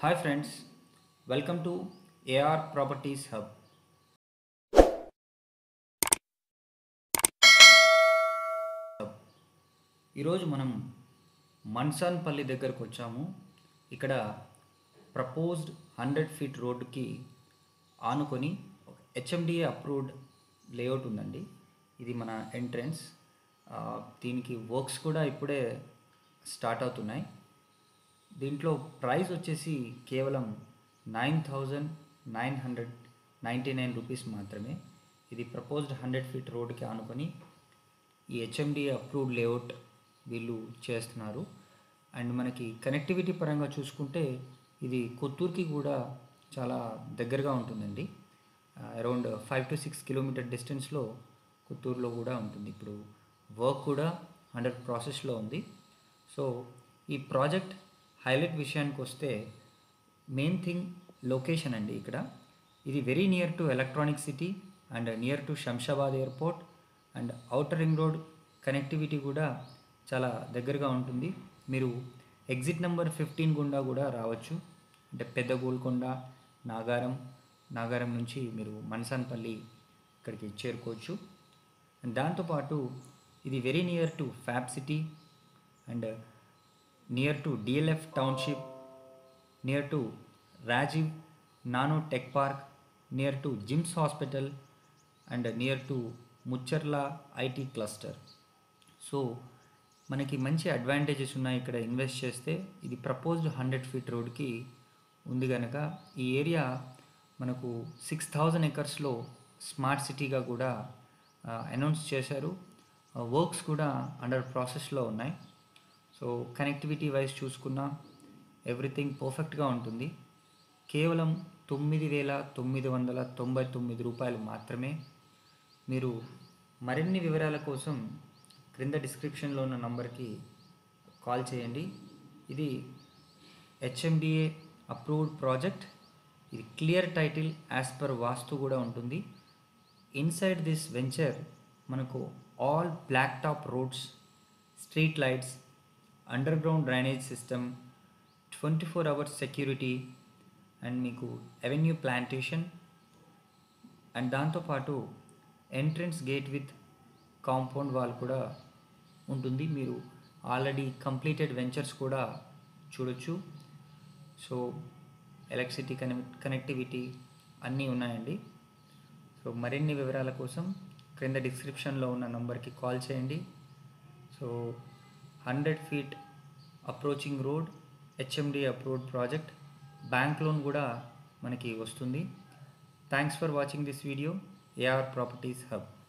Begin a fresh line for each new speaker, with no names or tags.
Hi friends, welcome to AR Properties Hub. ఈరోజు మనం మన్సాన్పల్లి దగ్గరకు వచ్చాము ఇక్కడ ప్రపోజ్డ్ హండ్రెడ్ ఫీట్ రోడ్డుకి ఆనుకొని హెచ్ఎండిఏ అప్రూవ్డ్ లేఅవుట్ ఉందండి ఇది మన ఎంట్రన్స్ దీనికి వర్క్స్ కూడా ఇప్పుడే స్టార్ట్ అవుతున్నాయి దీంట్లో ప్రైస్ వచ్చేసి కేవలం nine thousand nine hundred ninety nine rupees మాత్రమే ఇది ప్రపోజ్డ్ హండ్రెడ్ ఫీట్ రోడ్కి ఆనుకొని ఈ హెచ్ఎండి అప్రూవ్డ్ లేఅవుట్ వీళ్ళు చేస్తున్నారు అండ్ మనకి కనెక్టివిటీ పరంగా చూసుకుంటే ఇది కొత్తూరుకి కూడా చాలా దగ్గరగా ఉంటుందండి around five to six kilometer డిస్టెన్స్లో కొత్తూరులో కూడా ఉంటుంది ఇప్పుడు వర్క్ కూడా అండర్ ప్రాసెస్లో ఉంది సో ఈ ప్రాజెక్ట్ హైలైట్ విషయానికి వస్తే మెయిన్ థింగ్ లొకేషన్ అండి ఇక్కడ ఇది very near to electronic city and near to Shamshabad airport and outer ring road connectivity కూడా చాలా దగ్గరగా ఉంటుంది మీరు ఎగ్జిట్ నెంబర్ ఫిఫ్టీన్ గుండా కూడా రావచ్చు అంటే పెద్ద గోల్కొండ నాగారం నాగారం నుంచి మీరు మన్సాన్పల్లి ఇక్కడికి చేరుకోవచ్చు అండ్ దాంతోపాటు ఇది very near to fab city and near to DLF township near to Rajiv nano tech park near to GIMS hospital and near to Mucherla IT cluster so మనకి మంచి అడ్వాంటేజెస్ ఉన్నాయి ఇక్కడ ఇన్వెస్ట్ చేస్తే ఇది ప్రపోజ్డ్ హండ్రెడ్ ఫీట్ రోడ్కి ఉంది కనుక ఈ ఏరియా మనకు సిక్స్ థౌజండ్ ఎకర్స్లో స్మార్ట్ సిటీగా కూడా అనౌన్స్ చేశారు వర్క్స్ కూడా అండర్ ప్రాసెస్లో ఉన్నాయి సో కనెక్టివిటీ వైజ్ చూసుకున్నా ఎవ్రీథింగ్ పర్ఫెక్ట్గా ఉంటుంది కేవలం తొమ్మిది వేల తొమ్మిది వందల తొంభై తొమ్మిది రూపాయలు మాత్రమే మీరు మరిన్ని వివరాల కోసం క్రింద డిస్క్రిప్షన్లో ఉన్న నంబర్కి కాల్ చేయండి ఇది హెచ్ఎండిఏ అప్రూవ్డ్ ప్రాజెక్ట్ ఇది clear title as per vastu కూడా ఉంటుంది ఇన్సైడ్ దిస్ వెంచర్ మనకు all black top roads street lights underground drainage system twenty four hours security and మీకు అవెన్యూ ప్లాంటేషన్ అండ్ దాంతోపాటు entrance gate with compound wall కూడా ఉంటుంది మీరు already completed ventures కూడా చూడొచ్చు సో ఎలక్ట్రిసిటీ కనె కనెక్టివిటీ అన్నీ ఉన్నాయండి సో మరిన్ని వివరాల కోసం క్రింద డిస్క్రిప్షన్లో ఉన్న నంబర్కి కాల్ చేయండి so hundred feet approaching road HMD approved project bank loan కూడా మనకి వస్తుంది thanks for watching this video AR properties hub